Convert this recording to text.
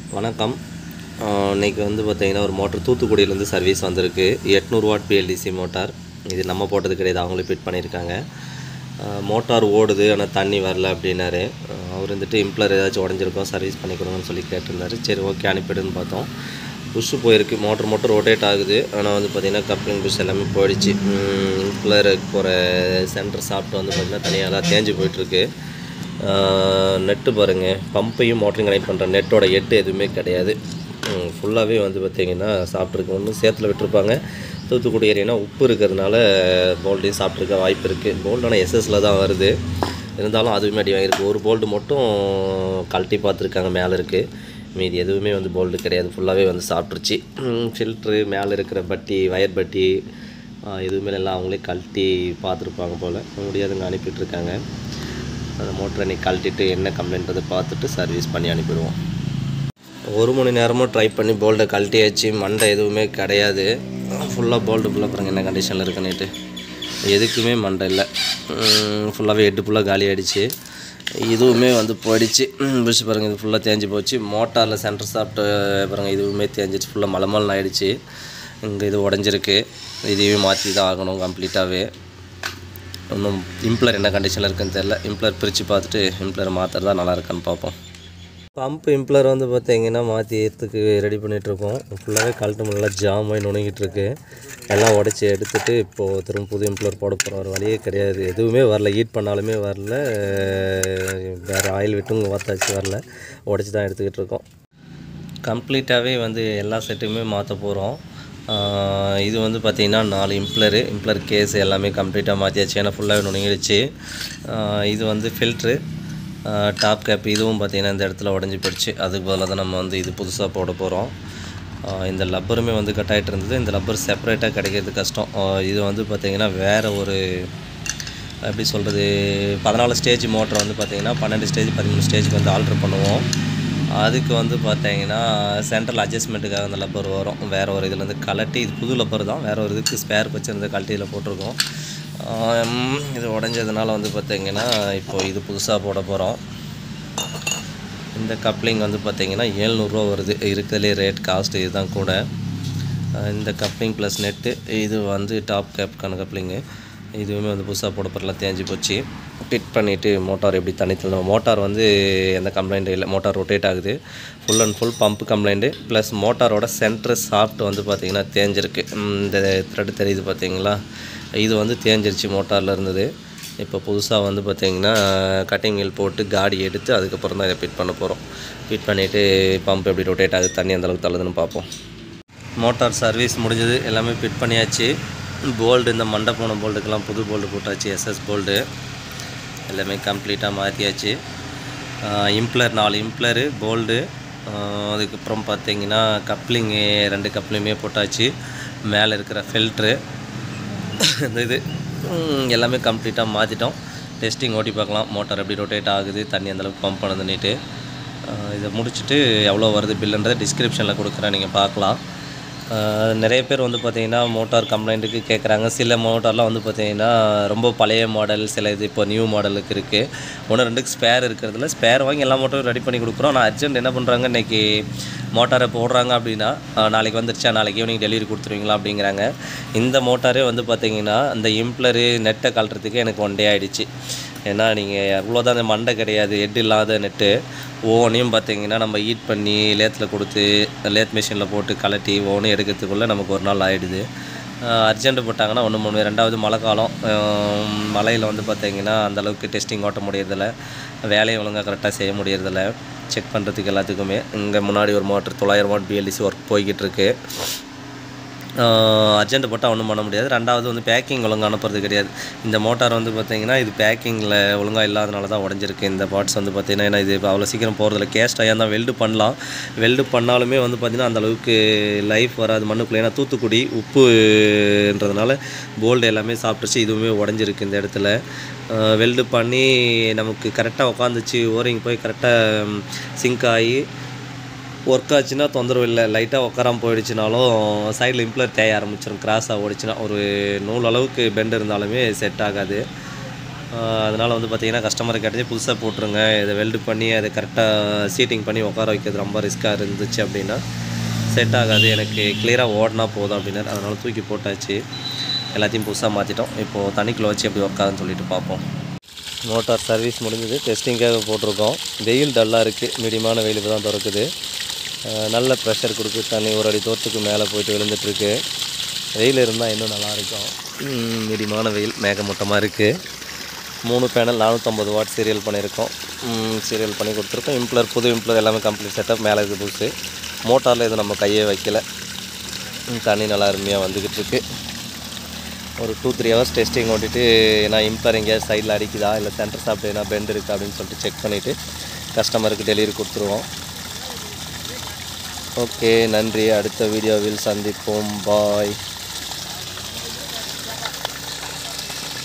வணக்கம் ஆஹ் இன்னைக்கு வந்து பார்த்தீங்கன்னா ஒரு மோட்டர் தூத்துக்குடியிலேருந்து சர்வீஸ் வந்திருக்கு எட்நூறு வாட் பிஎல்டிசி மோட்டார் இது நம்ம போட்டது கிடையாது அவங்களே ஃபிட் பண்ணியிருக்காங்க ஆஹ் மோட்டார் ஓடுது ஆனால் தண்ணி வரல அப்படின்னாரு ஆஹ் அவர் வந்துட்டு இம்ப்ளர் ஏதாச்சும் உடஞ்சிருக்கோம் சர்வீஸ் பண்ணி கொடுங்கன்னு சொல்லி கேட்டிருந்தாரு சரி ஓகே அனுப்பிடுன்னு பார்த்தோம் புஷ்ஷு போயிருக்கு மோட்டர் மட்டும் ரொட்டேட் ஆகுது ஆனால் வந்து பார்த்திங்கன்னா கப்ளிங் புஷ் எல்லாமே போயிடுச்சு இம்ப்ளர் போகிற சென்டர் சாப்பிட்டு வந்து பார்த்திங்கன்னா தனியாக தான் தேஞ்சு போயிட்டுருக்கு நெட்டு பாருங்கள் பம்பையும் மோட்டரையும் கனெக்ட் பண்ணுற நெட்டோட எட்டு எதுவுமே கிடையாது ஃபுல்லாகவே வந்து பார்த்திங்கன்னா சாப்பிட்ருக்கு ஒன்று சேத்துல விட்டுருப்பாங்க தூத்துக்குடி ஏரியானா உப்பு இருக்கிறதுனால போல்டையும் சாப்பிட்ருக்க வாய்ப்பு இருக்குது போல்டு ஆனால் எஸ்எஸ்ல தான் வருது இருந்தாலும் அதுவுமே அடி வாங்கியிருக்கு ஒரு போல்டு மட்டும் கழட்டி பார்த்துருக்காங்க மேலே இருக்குது மீதி எதுவுமே வந்து போல்டு கிடையாது ஃபுல்லாகவே வந்து சாப்பிட்ருச்சு ஃபில்ட்ரு மேலே இருக்கிற பட்டி வயர் பட்டி ஆஹ் எதுவுமே எல்லாம் அவங்களே கழட்டி பார்த்துருப்பாங்க போல் முடியாதுங்க அனுப்பிட்டுருக்காங்க அந்த மோட்டரை நீ கழட்டிட்டு என்ன கம்ப்ளைண்ட்றதை பார்த்துட்டு சர்வீஸ் பண்ணி அனுப்பிடுவோம் ஒரு மணி நேரமும் ட்ரை பண்ணி போல்டை கழட்டியாச்சு மண்டை எதுவுமே கிடையாது ஃபுல்லாக போல்டு ஃபுல்லாக பாருங்க என்ன கண்டிஷனில் இருக்குன்னுட்டு எதுக்குமே மண்டை இல்லை ஃபுல்லாகவே எட்டு ஃபுல்லாக காலி ஆயிடுச்சு இதுவுமே வந்து போயிடுச்சு புஷ் பாருங்கள் இது ஃபுல்லாக தேஞ்சு போச்சு மோட்டாரில் சென்டர் சாப்பிட்டு பாருங்கள் இதுவுமே தேஞ்சிச்சு ஃபுல்லாக மலமலன்னு ஆயிடுச்சு இங்கே இது உடஞ்சிருக்கு இதையுமே மாற்றி தான் ஆகணும் கம்ப்ளீட்டாகவே இன்னும் இம்ப்ளர் என்ன கண்டிஷனில் இருக்குன்னு தெரில இம்ப்ளர் பிரித்து பார்த்துட்டு இம்ப்ளரை மாற்றுறதா நல்லா இருக்கான்னு பார்ப்போம் பம்ப் இம்ப்ளர் வந்து பார்த்தீங்கன்னா மாற்றி ஏற்றுக்கு ரெடி பண்ணிகிட்ருக்கோம் ஃபுல்லாகவே கழட்டு நல்லா ஜாம் ஆகி நுணுங்கிட்டு இருக்கு எல்லாம் உடச்சி எடுத்துட்டு இப்போது திரும்ப புது இம்ப்ளர் போட போகிறோம் ஒரு வழியே கிடையாது எதுவுமே வரல ஹீட் பண்ணாலுமே வரல வேறு ஆயில் விட்டும் வாத்தாச்சு வரல உடச்சி தான் எடுத்துக்கிட்டு இருக்கோம் கம்ப்ளீட்டாகவே வந்து எல்லா செட்டுமே மாற்ற போகிறோம் இது வந்து பார்த்திங்கன்னா நாலு இம்ப்ளரு இம்ப்ளர் கேஸ் எல்லாமே கம்ப்ளீட்டாக மாற்றியாச்சு ஏன்னா ஃபுல்லாகவே நுணுங்கிடுச்சு ஆஹ் இது வந்து ஃபில்ட்ரு டாப் கேப் இதுவும் பார்த்திங்கன்னா இந்த இடத்துல உடஞ்சி போயிடுச்சு அதுக்கு பதிலாக தான் நம்ம வந்து இது புதுசாக போட போகிறோம் இந்த லப்பருமே வந்து கட் ஆகிட்டு இருந்தது இந்த லப்பர் செப்பரேட்டாக கிடைக்கிறது கஷ்டம் ஆஹ் இது வந்து பார்த்திங்கன்னா வேறு ஒரு எப்படி சொல்கிறது பதினாலு ஸ்டேஜ் மோட்டர் வந்து பார்த்திங்கன்னா பன்னெண்டு ஸ்டேஜ் பதிமூணு ஸ்டேஜ்க்கு வந்து ஆல்ட்ரு பண்ணுவோம் அதுக்கு வந்து பார்த்தீங்கன்னா சென்ட்ரல் அட்ஜஸ்ட்மெண்ட்டுக்காக அந்த லப்பர் வரும் வேறு ஒரு இதுலேருந்து கலட்டி இது புது லப்பர் தான் வேறு ஒரு இதுக்கு ஸ்பேர் வச்சுருந்த கழட்டி இதில் போட்டிருக்கோம் ஆம், இது உடஞ்சதுனால வந்து பார்த்தீங்கன்னா இப்போ இது புதுசாக போட போகிறோம் இந்த கப்ளிங் வந்து பார்த்தீங்கன்னா ஏழ்நூறுரூவா வருது இருக்கிறதுலே ரேட் காஸ்ட் இதுதான் கூட அஹ் இந்த கப்ளிங் ப்ளஸ் நெட்டு இது வந்து டாப் கேப்க்கான கப்ளிங்கு இதுவுமே வந்து புதுசாக போட போகிறலாம் தேஞ்சு போச்சு ஃபிட் பண்ணிவிட்டு மோட்டார் எப்படி தனித்தல் மோட்டார் வந்து எந்த கம்ப்ளைண்ட்டும் இல்லை மோட்டார் ரொட்டேட் ஆகுது full and full pump complaint plus மோட்டாரோட சென்டர் சாஃப்ட் வந்து பார்த்திங்கன்னா தேஞ்சிருக்கு ம், இந்த த்ரெட் தெரியுது பார்த்தீங்களா இது வந்து தேஞ்சிருச்சு மோட்டாரில் இருந்தது இப்போ புதுசாக வந்து பார்த்திங்கன்னா கட்டிங் வீல் போட்டு காடி எடுத்து அதுக்கப்புறம் தான் இதை ஃபிட் பண்ண போகிறோம் ஃபிட் பண்ணிவிட்டு பம்ப் எப்படி ரொட்டேட் ஆகுது தண்ணி அந்த அளவுக்கு தள்ளுதுன்னு பார்ப்போம் மோட்டார் சர்வீஸ் முடிஞ்சது எல்லாமே ஃபிட் பண்ணியாச்சு போல்டு இந்த மண்டை போன போல்டுக்கெல்லாம் புது போல்டு போட்டாச்சு எஸ்எஸ் போல்டு எல்லாமே கம்ப்ளீட்டாக மாற்றியாச்சு இம்ப்ளர் நாலு இம்ப்ளரு போல்டு அதுக்கப்புறம் பார்த்தீங்கன்னா கப்ளிங்கு ரெண்டு கப்ளிங்குமே போட்டாச்சு மேலே இருக்கிற ஃபில்ட்ரு இந்த இது ம், எல்லாமே கம்ப்ளீட்டாக மாற்றிட்டோம் டெஸ்டிங் ஓட்டி பார்க்கலாம் மோட்டார் எப்படி ரொட்டேட் ஆகுது தண்ணி அந்தளவுக்கு பம்ப் பண்ணுதுன்னுட்டு அஹ் இதை முடிச்சுட்டு எவ்வளோ வருது பில்லுன்றதை டிஸ்கிரிப்ஷனில் கொடுக்குறேன் நீங்கள் பார்க்கலாம் அஹ் நிறைய பேர் வந்து பார்த்தீங்கன்னா மோட்டார் கம்ப்ளைண்ட்டுக்கு கேட்குறாங்க சில மோட்டார்லாம் வந்து பார்த்தீங்கன்னா ரொம்ப பழைய மாடல் சில இது இப்போ நியூ மாடலுக்கு இருக்குது ஒன்று ரெண்டுக்கு ஸ்பேர் இருக்கிறதுல ஸ்பேர் வாங்கி எல்லா மோட்டரும் ரெடி பண்ணி கொடுக்குறோம் ஆனால் அர்ஜென்ட் என்ன பண்ணுறாங்க இன்றைக்கி மோட்டாரை போடுறாங்க அப்படின்னா அஹ் நாளைக்கு வந்துருச்சா நாளைக்கு ஈவினிங் டெலிவரி கொடுத்துருவீங்களா அப்படிங்கிறாங்க இந்த மோட்டாரே வந்து பார்த்தீங்கன்னா இந்த இம்ப்ளரு நெட்டை கழட்டுறதுக்கு எனக்கு ஒன் டே ஆகிடுச்சு ஏன்னா நீங்கள் எவ்வளோதான் அந்த மண்டை கிடையாது ஹெட் இல்லாத நெட்டு ஒவ்வொன்றையும் பார்த்தீங்கன்னா நம்ம ஹீட் பண்ணி லேத்தில் கொடுத்து லேத் மிஷினில் போட்டு கலட்டி ஒவ்வொன்றும் எடுக்கிறதுக்குள்ளே நமக்கு ஒரு நாள் ஆகிடுது அர்ஜென்ட் போட்டாங்கன்னா ஒன்று மூணு ரெண்டாவது மழை காலம் மழையில் வந்து பார்த்தீங்கன்னா அந்தளவுக்கு டெஸ்டிங் ஓட்ட முடியறதில்ல வேலையை ஒழுங்காக கரெக்டாக செய்ய முடியறதில்ல செக் பண்ணுறதுக்கு எல்லாத்துக்குமே இங்கே முன்னாடி ஒரு மோட்டர் தொள்ளாயிரம் வாட் பிஎல்டிசி ஒர்க் போய்கிட்டு இருக்கு அர்ஜென்ட் போட்டால் ஒன்றும் பண்ண முடியாது ரெண்டாவது வந்து பேக்கிங் ஒழுங்காக அனுப்புறது கிடையாது இந்த மோட்டார் வந்து பார்த்தீங்கன்னா இது பேக்கிங்கில் ஒழுங்காக இல்லாதனால தான் உடஞ்சிருக்கு இந்த பார்ட்ஸ் வந்து பார்த்தீங்கன்னா ஏன்னா இது அவ்வளோ சீக்கிரம் போகிறதில்ல கேஸ்ட் ஆகியா தான் வெல்டு பண்ணலாம் வெல்டு பண்ணாலுமே வந்து பார்த்திங்கன்னா அந்த அளவுக்கு லைஃப் வராது மண்ணுக்குள்ளே ஏன்னா தூத்துக்குடி உப்புன்றதுனால போல்டு எல்லாமே சாப்பிட்டுச்சு இதுவுமே உடஞ்சிருக்கு இந்த இடத்துல வெல்டு பண்ணி நமக்கு கரெக்டாக உட்காந்துச்சு ஓரிங் போய் கரெக்டாக சிங்க் ஆகி ஒர்க் ஆச்சுன்னா தொந்தரவு இல்லை லைட்டாக உட்காராம போயிடுச்சுனாலும் சைடில் இம்ப்ளர் தேய ஆரம்பிச்சிடும் கிராஸாக ஓடிச்சுன்னா ஒரு நூல் அளவுக்கு பெண்ட் இருந்தாலுமே செட் ஆகாது அதனால் வந்து பார்த்தீங்கன்னா கஸ்டமர் கேட்டது புதுசாக போட்டுருங்க இதை வெல்டு பண்ணி அதை கரெக்டாக சீட்டிங் பண்ணி உட்கார வைக்கிறது ரொம்ப ரிஸ்க்காக இருந்துச்சு அப்படின்னா செட் ஆகாது எனக்கு கிளியராக ஓடினா போதும் அப்படின்னு அதனால் தூக்கி போட்டாச்சு எல்லாத்தையும் புதுசாக மாற்றிட்டோம் இப்போது தண்ணிக்குள்ளே வச்சு எப்படி உட்காருன்னு சொல்லிட்டு பார்ப்போம் மோட்டார் சர்வீஸ் முடிஞ்சது டெஸ்டிங்காக போட்டிருக்கோம் வெயில் டல்லாக இருக்குது மீடியமான வெயில் இப்போ தான் திறக்குது அஹ் நல்ல ப்ரெஷர் கொடுக்கு தண்ணி ஒரு அடி தோட்டத்துக்கு மேலே போயிட்டு விழுந்துட்டுருக்கு வெயில் இருந்தால் இன்னும் நல்லா இருக்கும் ம், மீடியமான வெயில் மேகமூட்டமாக இருக்குது மூணு பேனல் நானூற்றம்பது வாட் சீரியல் பண்ணியிருக்கோம் சீரியல் பண்ணி கொடுத்துருக்கோம் இம்ப்ளர் புது இம்ப்ளர் எல்லாமே கம்ப்ளீட் செட்டப் மேலே இருக்குது புதுசு மோட்டாரில் இது நம்ம கையே வைக்கல ம், தண்ணி நல்லா அருமையாக வந்துக்கிட்டு இருக்கு ஒரு டூ த்ரீ ஹவர்ஸ் டெஸ்டிங் ஓட்டிட்டு நான் இம்ப்ளர் எங்கேயாவது சைடில் அடிக்குதா இல்லை சென்டர் சாப்பிட்டு என்ன பெண்ட் இருக்குது அப்படின்னு சொல்லிட்டு செக் பண்ணிவிட்டு கஸ்டமருக்கு டெலிவரி கொடுத்துருவோம் ஓகே நன்றி அடுத்த வீடியோவில் சந்திப்போம் பாய்